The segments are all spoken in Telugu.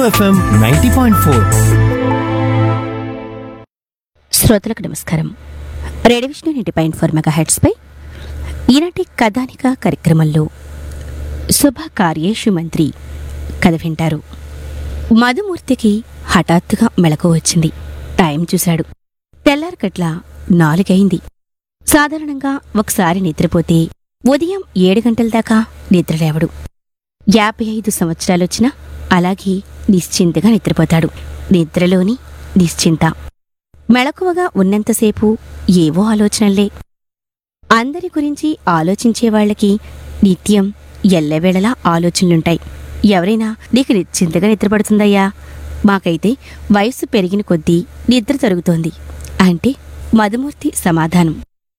ఎఫ్ఎం నైంటీ పాయింట్ ఫోర్ శ్రోతలకు నమస్కారం radio Vishnu ninety point four mega హెడ్స్పై ఈనాటి కథానిక కార్యక్రమంలో శుభ కార్యేషు మంత్రి కథ వింటారు మధుమూర్తికి హఠాత్తుగా మెలకు వచ్చింది టైం చూశాడు తెల్లారకట్ల నాలుగైంది సాధారణంగా ఒకసారి నిద్రపోతే ఉదయం ఏడు గంటల దాకా నిద్రలేవడు యాభై ఐదు సంవత్సరాలొచ్చినా అలాగే నిశ్చింతగా నిద్రపోతాడు నిద్రలోని నిశ్చింత మెళకువగా ఉన్నంతసేపు ఏవో ఆలోచనలే అందరి గురించి ఆలోచించే వాళ్ళకి నిత్యం ఎల్లవేళలా ఆలోచనలుంటాయి ఎవరైనా నీకు నిశ్చింతగా నిద్రపడుతుందయ్యా మాకైతే వయస్సు పెరిగిన కొద్దీ నిద్ర తరుగుతోంది అంటే మధుమూర్తి సమాధానం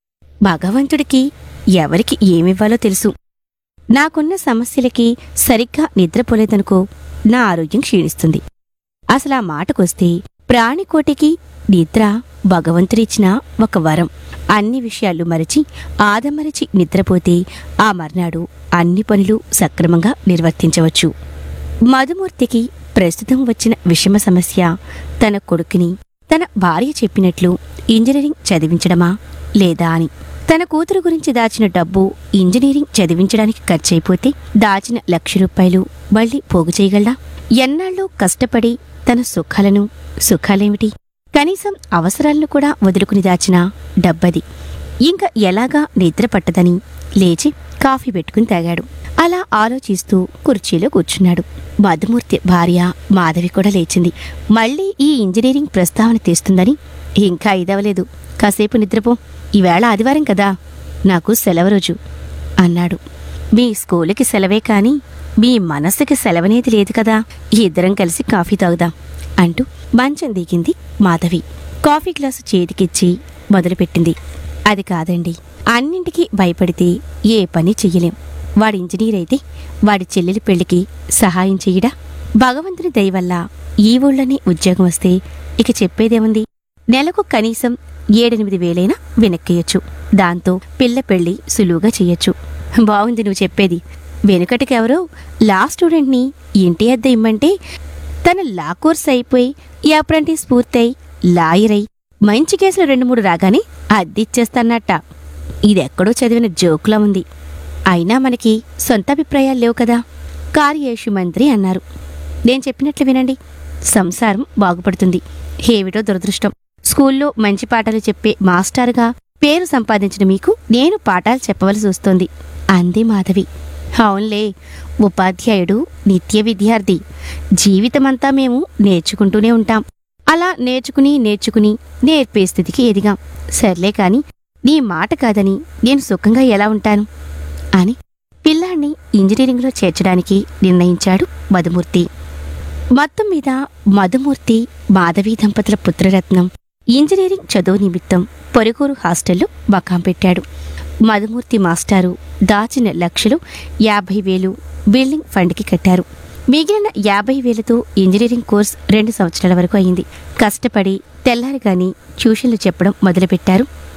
భగవంతుడికి ఎవరికి ఏమివ్వాలో తెలుసు నాకున్న సమస్యలకి సరిగ్గా నిద్రపోలేదనుకో నా ఆరోగ్యం క్షీణిస్తుంది అసలు ఆ మాటకొస్తే ప్రాణికోటికి నిద్ర భగవంతుడిచ్చిన ఒక వరం అన్ని విషయాలు మరచి ఆదమరచి నిద్రపోతే ఆ మర్నాడు అన్ని పనులు సక్రమంగా నిర్వర్తించవచ్చు మధుమూర్తికి ప్రస్తుతం వచ్చిన విషమ సమస్య తన కొడుకుని తన భార్య చెప్పినట్లు ఇంజనీరింగ్ చదివించడమా లేదా అని తన కూతురు గురించి దాచిన డబ్బు ఇంజనీరింగ్ చదివించడానికి ఖర్చయిపోతే దాచిన లక్ష రూపాయలు మళ్ళీ పోగు చేయగలడా ఎన్నాళ్ళు కష్టపడి తన సుఖాలను సుఖాలేమిటి కనీసం అవసరాలను కూడా వదులుకుని దాచిన డబ్బది ఇంకా ఎలాగా నిద్ర పట్టదని లేచి కాఫీ పెట్టుకుని తాగాడు అలా ఆలోచిస్తూ కుర్చీలో కూర్చున్నాడు మధుమూర్తి భార్య మాధవి కూడా లేచింది మళ్ళీ ఈ ఇంజనీరింగ్ ప్రస్తావన తెస్తుందని ఇంకా ఇదవలేదు కాసేపు నిద్రపో ఈవేళ ఆదివారం కదా నాకు సెలవు రోజు అన్నాడు మీ స్కూలుకి సెలవే కాని మీ మనస్సుకి సెలవనేది లేదు కదా ఇద్దరం కలిసి కాఫీ తాగుదాం అంటూ మంచం దిగింది మాధవి కాఫీ గ్లాసు చేతికిచ్చి మొదలుపెట్టింది అది కాదండి అన్నింటికీ భయపడితే ఏ పని చెయ్యలేం వాడి ఇంజనీర్ అయితే వాడి చెల్లెలి పెళ్లికి సహాయం చెయ్యడా భగవంతుని దయ వల్ల ఈ ఊళ్ళోనే ఉద్యోగం వస్తే ఇక చెప్పేదేముంది నెలకు కనీసం ఏడెనిమిది వేలైనా వెనక్కేయొచ్చు దాంతో పిల్ల పెళ్లి సులువుగా చెయ్యొచ్చు బాగుంది నువ్వు చెప్పేది వెనుకటికెవరో లా స్టూడెంట్ని ఇంటి అద్దె ఇమ్మంటే తన లా కోర్స్ అయిపోయి ఈ అప్రెంటిస్ పూర్తయి లాయర్ అయి మంచి కేసులు రెండు మూడు రాగానే అద్దిచ్చేస్తాన్నట్ట ఇదెక్కడో చదివిన జోకులా ఉంది అయినా మనకి సొంత అభిప్రాయాలు లేవు కదా కార్యేషు మంత్రి అన్నారు నేను చెప్పినట్లు వినండి సంసారం బాగుపడుతుంది ఏమిటో దురదృష్టం స్కూల్లో మంచి పాఠాలు చెప్పే మాస్టర్గా పేరు సంపాదించిన మీకు నేను పాఠాలు చెప్పవలసి వస్తోంది అంది మాధవి అవునులే ఉపాధ్యాయుడు నిత్య విద్యార్థి జీవితమంతా మేము నేర్చుకుంటూనే ఉంటాం అలా నేర్చుకుని నేర్చుకుని నేర్పే స్థితికి ఎదిగాం సర్లే కాని నీ మాట కాదని నేను సుఖంగా ఎలా ఉంటాను అని పిల్లాన్ని ఇంజనీరింగ్లో చేర్చడానికి నిర్ణయించాడు మధుమూర్తి మొత్తం మీద మధుమూర్తి మాధవి దంపతుల పుత్రరత్నం ఇంజనీరింగ్ చదువు నిమిత్తం పొరుగురు హాస్టల్లో మకాం పెట్టాడు మధుమూర్తి మాస్టారు దాచిన లక్షలు యాభై వేలు బిల్డింగ్ ఫండ్కి కట్టారు మిగిలిన యాభై వేలతో ఇంజనీరింగ్ కోర్స్ రెండు సంవత్సరాల వరకు అయింది కష్టపడి తెల్లారిగాని ట్యూషన్లు చెప్పడం మొదలుపెట్టారు